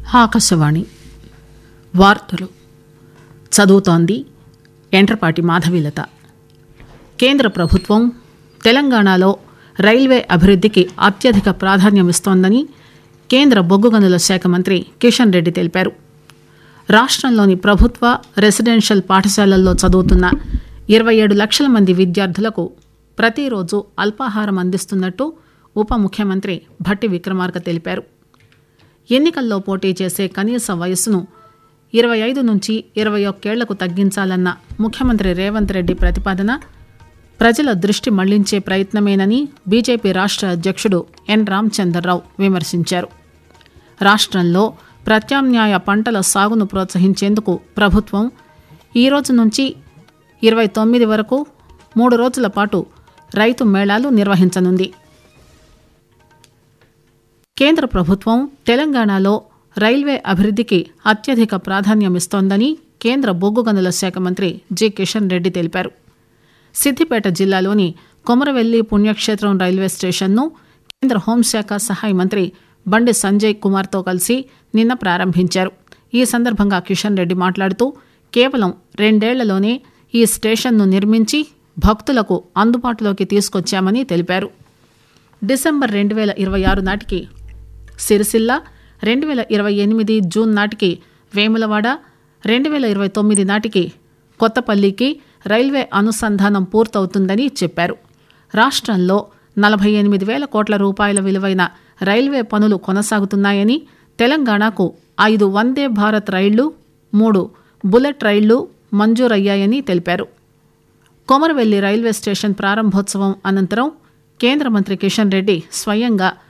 ఆకాశవాణి వార్తలు చదువుతోంది ఎంట్రపాటి మాధవీలత కేంద్ర ప్రభుత్వం తెలంగాణలో రైల్వే అభివృద్ధికి అత్యధిక ప్రాధాన్యమిస్తోందని కేంద్ర బొగ్గు గనుల శాఖ మంత్రి కిషన్ రెడ్డి తెలిపారు రాష్ట్రంలోని ప్రభుత్వ రెసిడెన్షియల్ పాఠశాలల్లో చదువుతున్న ఇరవై ఏడు లక్షల మంది విద్యార్థులకు ప్రతిరోజు అల్పాహారం అందిస్తున్నట్టు ఉప ముఖ్యమంత్రి భట్టి విక్రమార్క తెలిపారు ఎన్నికల్లో పోటీ చేసే కనీస వయస్సును ఇరవై ఐదు నుంచి ఇరవై ఒక్కేళ్లకు తగ్గించాలన్న ముఖ్యమంత్రి రేవంత్ రెడ్డి ప్రతిపాదన ప్రజల దృష్టి మళ్లించే ప్రయత్నమేనని బీజేపీ రాష్ట్ర అధ్యక్షుడు ఎన్ రామచంద్రరావు విమర్శించారు రాష్ట్రంలో ప్రత్యామ్నాయ పంటల సాగును ప్రోత్సహించేందుకు ప్రభుత్వం ఈ రోజు నుంచి ఇరవై తొమ్మిది వరకు మూడు రోజుల పాటు రైతు మేళాలు నిర్వహించనుంది కేంద్ర ప్రభుత్వం తెలంగాణలో రైల్వే అభివృద్ధికి అత్యధిక ప్రాధాన్యమిస్తోందని కేంద్ర బొగ్గు గనుల శాఖ మంత్రి జి కిషన్ రెడ్డి తెలిపారు సిద్దిపేట జిల్లాలోని కొమరవెల్లి పుణ్యక్షేత్రం రైల్వే స్టేషన్ను కేంద్ర హోంశాఖ సహాయ మంత్రి బండి సంజయ్ కుమార్తో కలిసి నిన్న ప్రారంభించారు ఈ సందర్భంగా కిషన్ రెడ్డి మాట్లాడుతూ కేవలం రెండేళ్లలోనే ఈ స్టేషన్ను నిర్మించి భక్తులకు అందుబాటులోకి తీసుకొచ్చామని తెలిపారు డిసెంబర్ రెండు వేల ఇరవై ఆరు నాటికి సిరిసిల్ల రెండు వేల ఇరవై ఎనిమిది జూన్ నాటికి వేములవాడ రెండు వేల ఇరవై తొమ్మిది నాటికి కొత్తపల్లికి రైల్వే అనుసంధానం పూర్తవుతుందని చెప్పారు రాష్ట్రంలో నలభై ఎనిమిది వేల కోట్ల రూపాయల విలువైన రైల్వే పనులు కొనసాగుతున్నాయని తెలంగాణకు ఐదు వందే భారత్ రైళ్లు మూడు బుల్లెట్ రైళ్లు మంజూరయ్యాయని తెలిపారు కొమరవెల్లి రైల్వే స్టేషన్ ప్రారంభోత్సవం అనంతరం కేంద్ర మంత్రి కిషన్ రెడ్డి స్వయంగా